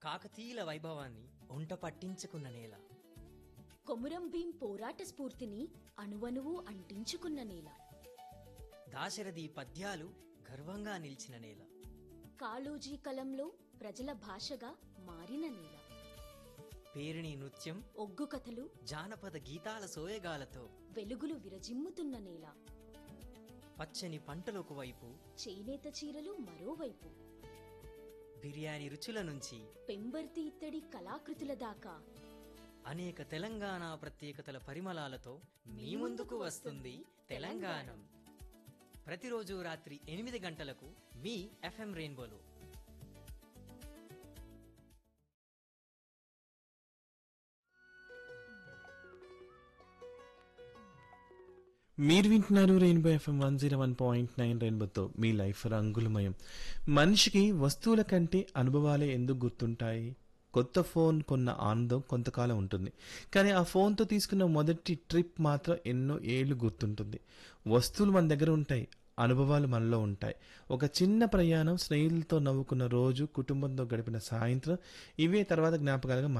కాకతీయుల వైభవాన్ని ఒంట పట్టించుకున్న నేల కొమురం భీం పోరాట స్ఫూర్తిని అణువణువు అంటించుకున్న నేల దాశరథి పద్యాలు గర్వంగా నిలిచిన నేల కాళోజీ కలంలో ప్రజల భాషగా మారిన నేల పేరిణి నృత్యం ఒగ్గు కథలు జానపద గీతాల సోయగాలతో వెలుగులు విరజిమ్ముతున్న నేల పచ్చని పంటలకు వైపు చేనేత చీరలు మరోవైపు బిర్యానీ రుచుల నుంచి పెంబర్తి ఇత్తడి కళాకృతుల దాకా అనేక తెలంగాణ ప్రత్యేకతల పరిమళాలతో మీ ముందుకు వస్తుంది తెలంగాణం ప్రతిరోజు రాత్రి ఎనిమిది గంటలకు మీ ఎఫ్ఎం రెయిన్బోలో మీరు వింటున్నారు rainbow FM one zero one point nine రెయిన్బోతో మీ లైఫ్ రంగులమయం మనిషికి వస్తువుల కంటే అనుభవాలే ఎందుకు గుర్తుంటాయి కొత్త ఫోన్ కొన్న ఆనందం కొంతకాలం ఉంటుంది కానీ ఆ ఫోన్తో తీసుకున్న మొదటి ట్రిప్ మాత్రం ఎన్నో ఏళ్ళు గుర్తుంటుంది వస్తువులు మన దగ్గర ఉంటాయి అనుభవాలు మనలో ఉంటాయి ఒక చిన్న ప్రయాణం స్నేహితులతో నవ్వుకున్న రోజు కుటుంబంతో గడిపిన సాయంత్రం ఇవే తర్వాత జ్ఞాపకాలుగా